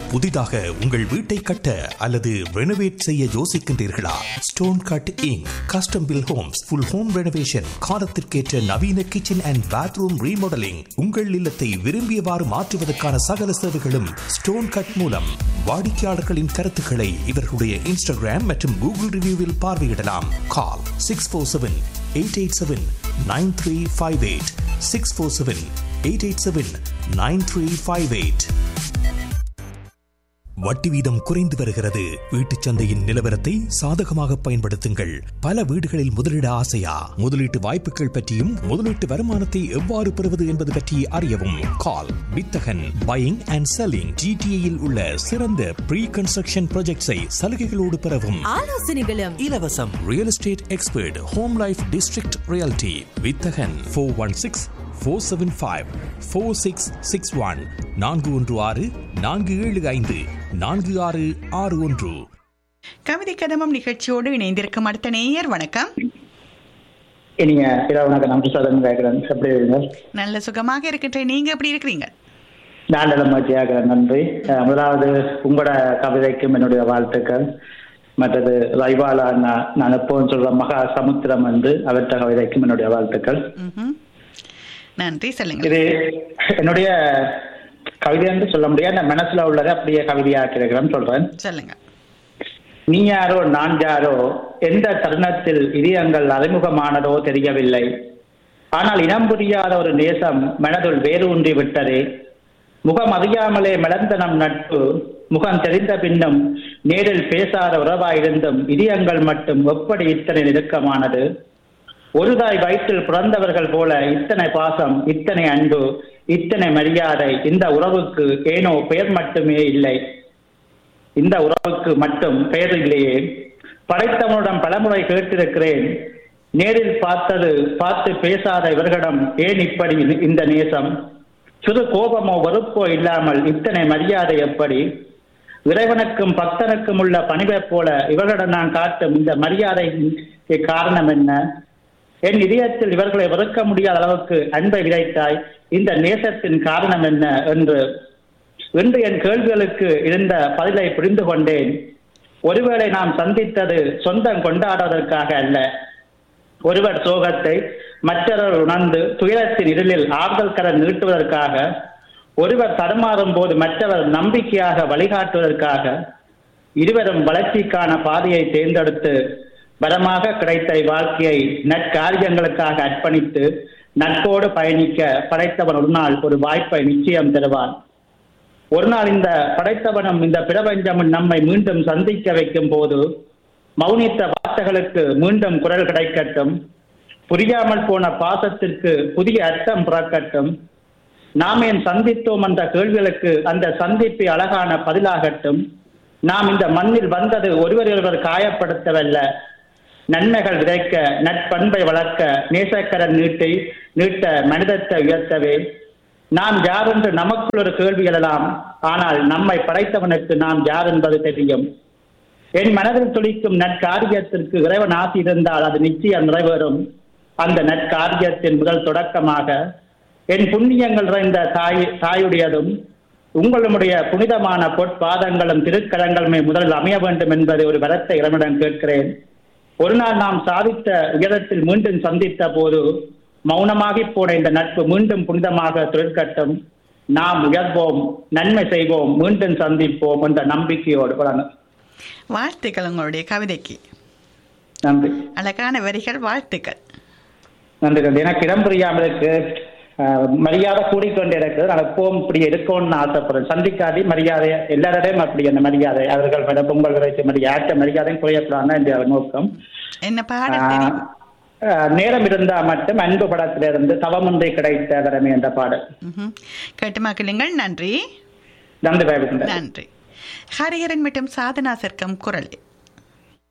புதிதாக உங்கள் வீட்டை கட்ட அல்லது ரெனோவேட் செய்ய யோசிக்கின்றீர்களா stone cutting custom built homes full home renovation காலத்திற்கேற்ற நவீன கிச்சன் அண்ட் பாத்ரூம் ரீமாடலிங் உங்கள் இல்லத்தை விரும்பியவாறு மாற்றுவதற்கான சகல சேவைகளும் ஸ்டோன் கட் மூலம் வாடிக்கையாளர்களின் கருத்துக்களை இவர்களுடைய இன்ஸ்டாகிராம் மற்றும் கூகுள் ரிவ்யூவில் பார்வையிடலாம் call six four seven eight eight seven nine three five eight six four seven eight eight seven nine three five eight வட்டி வீதம் குறைந்து வருகிறது வீட்டுச் சந்தையின் நிலவரத்தை சாதகமாக பயன்படுத்துங்கள் பல வீடுகளில் முதலீட ஆசையா முதலீட்டு வாய்ப்புகள் பற்றியும் முதலீட்டு வருமானத்தை எவ்வாறு பெறுவது என்பது பற்றி அறியவும் கால் வித்தகன் பையிங் அண்ட் செல்லிங் ஜிடிஏயில் உள்ள சிறந்த ப்ரீ கன்ஸ்ட்ரக்ஷன் ப்ராஜெக்ட்ஸை சலுகைகளோடு பெறவும் ஆலோசனைகளும் இலவசம் real estate expert home life district reality வித்தகன் four one six four seven five four six six one நான்கு ஒன்று ஆறு நான்கு ஏழு ஐந்து நான்கு ஆறு ஆறு ஒன்று கவிதை கதமம் நிகழ்ச்சியோடு இணைந்திருக்கும் அடுத்த நேயர் வணக்கம் நீங்க இரவு வணக்கம் நன்றி சாதனம் கேட்கிறேன் எப்படி இருக்கீங்க நல்ல சுகமாக இருக்கின்ற நீங்க எப்படி இருக்கிறீங்க நான் நல்ல மகிழ்ச்சியாக நன்றி அஹ் முதலாவது உங்களோட கவிதைக்கும் என்னுடைய வாழ்த்துக்கள் மற்றது ரைவாலா நான் நான் எப்போவும் சொல்ற மகா சமுத்திரம் வந்து அவற்ற கவிதைக்கும் என்னுடைய வாழ்த்துக்கள் ம்ஹும். நன்றி சொல்லுங்க இது என்னுடைய கவிதை என்று சொல்ல முடியாது நான் மனசுல உள்ளதை அப்படியே கவிதையாக்கி இருக்கிறேன்னு சொல்றேன் சொல்லுங்க நீ யாரோ நான் யாரோ எந்த தருணத்தில் இதயங்கள் அறிமுகமானதோ தெரியவில்லை ஆனால் இனம் புரியாத ஒரு நேசம் மனதுள் வேரூன்றி விட்டதே முகம் அறியாமலே மலர்ந்த நம் நட்பு முகம் தெரிந்த பின்னும் நேரில் பேசாத உறவாயிருந்தும் இதயங்கள் மட்டும் எப்படி இத்தனை நெருக்கமானது ஒரு தாய் வயிற்றில் பிறந்தவர்கள் போல இத்தனை பாசம் இத்தனை அன்பு இத்தனை மரியாதை இந்த உறவுக்கு ஏனோ பெயர் மட்டுமே இல்லை இந்த உறவுக்கு மட்டும் பெயர் இல்லையே படைத்தவனிடம் பலமுறை கேட்டிருக்கிறேன் நேரில் பார்த்தது பார்த்து பேசாத இவர்களிடம் ஏன் இப்படி இந்த நேசம் சிறு கோபமோ வெறுப்போ இல்லாமல் இத்தனை மரியாதை எப்படி இறைவனுக்கும் பக்தனுக்கும் உள்ள பணிவைப் போல இவர்களிடம் நான் காட்டும் இந்த மரியாதை காரணம் என்ன என் இதயத்தில் இவர்களை வெறுக்க முடியாத அளவுக்கு அன்பை விதைத்தாய் இந்த நேசத்தின் காரணம் என்ன என்று இன்று என் கேள்விகளுக்கு இருந்த பதிலை புரிந்து கொண்டேன் ஒருவேளை நாம் சந்தித்தது சொந்தம் கொண்டாடுவதற்காக அல்ல ஒருவர் சோகத்தை மற்றவர் உணர்ந்து துயரத்தின் இருளில் ஆறுதல் கரம் நீட்டுவதற்காக ஒருவர் தடுமாறும் போது மற்றவர் நம்பிக்கையாக வழிகாட்டுவதற்காக இருவரும் வளர்ச்சிக்கான பாதையை தேர்ந்தெடுத்து பலமாக கிடைத்த வாழ்க்கையை நற்காரியங்களுக்காக அர்ப்பணித்து நட்போடு பயணிக்க படைத்தவன் ஒரு நாள் ஒரு வாய்ப்பை நிச்சயம் தருவான் ஒரு நாள் இந்த படைத்தவனும் இந்த பிரபஞ்சமும் நம்மை மீண்டும் சந்திக்க வைக்கும் போது மௌனித்த வார்த்தைகளுக்கு மீண்டும் குரல் கிடைக்கட்டும் புரியாமல் போன பாசத்திற்கு புதிய அர்த்தம் பிறக்கட்டும் நாம் ஏன் சந்தித்தோம் என்ற கேள்விகளுக்கு அந்த சந்திப்பு அழகான பதிலாகட்டும் நாம் இந்த மண்ணில் வந்தது ஒருவரொருவர் காயப்படுத்தவல்ல நன்மைகள் விதைக்க நட்பண்பை வளர்க்க நேசக்கரன் நீட்டி நீட்ட மனிதத்தை உயர்த்தவே நாம் யார் என்று நமக்குள் ஒரு கேள்வி எழலாம் ஆனால் நம்மை படைத்தவனுக்கு நாம் யார் என்பது தெரியும் என் மனதில் துளிக்கும் நற்காரியத்திற்கு இறைவன் ஆசி இருந்தால் அது நிச்சயம் நிறைவேறும் அந்த நற்காரியத்தின் முதல் தொடக்கமாக என் புண்ணியங்கள் நிறைந்த தாய் தாயுடையதும் உங்களுடைய புனிதமான பொற்பாதங்களும் திருக்கரங்களுமே முதலில் அமைய வேண்டும் என்பதை ஒரு வரத்தை இறைவனிடம் கேட்கிறேன் ஒரு நாள் நாம் சாதித்த உயரத்தில் மீண்டும் சந்தித்த போது மௌனமாகி போன இந்த நட்பு மீண்டும் புனிதமாக தொழிற்கட்டும் நாம் உயர்வோம் நன்மை செய்வோம் மீண்டும் சந்திப்போம் என்ற நம்பிக்கையோடு வழங்க வாழ்த்துக்கள் உங்களுடைய கவிதைக்கு நன்றி அழகான வரிகள் வாழ்த்துக்கள் நன்றி நன்றி எனக்கு இடம் புரியாமல் இருக்கு அஹ், மரியாதை கூடிக்கொண்டே இருக்கு நான் எப்பவும் இப்படி இருக்கணும்னு ஆசைப்படுறேன் சந்திக்காதி மரியாதை எல்லாரிடையும் அப்படி அந்த மரியாதை அவர்கள் மேல பொங்கல் வைத்த மரியாதை யார்கிட்ட மரியாதையும் குறையக்கூடாது என்ற நோக்கம் என்ன பாட ஆஹ், தெரியும் ஆஹ், நேரம் இருந்தா மட்டும் அன்பு படத்திலிருந்து தவமொன்றை கிடைத்த வரமே என்ற பாடல் ம்ஹும். கேட்டு மக்களுங்கள் நன்றி நன்றி பயப்படுகின்றேன் நன்றி ஹரிஹரன் மற்றும் சாதனா சர்க்கம் குரல்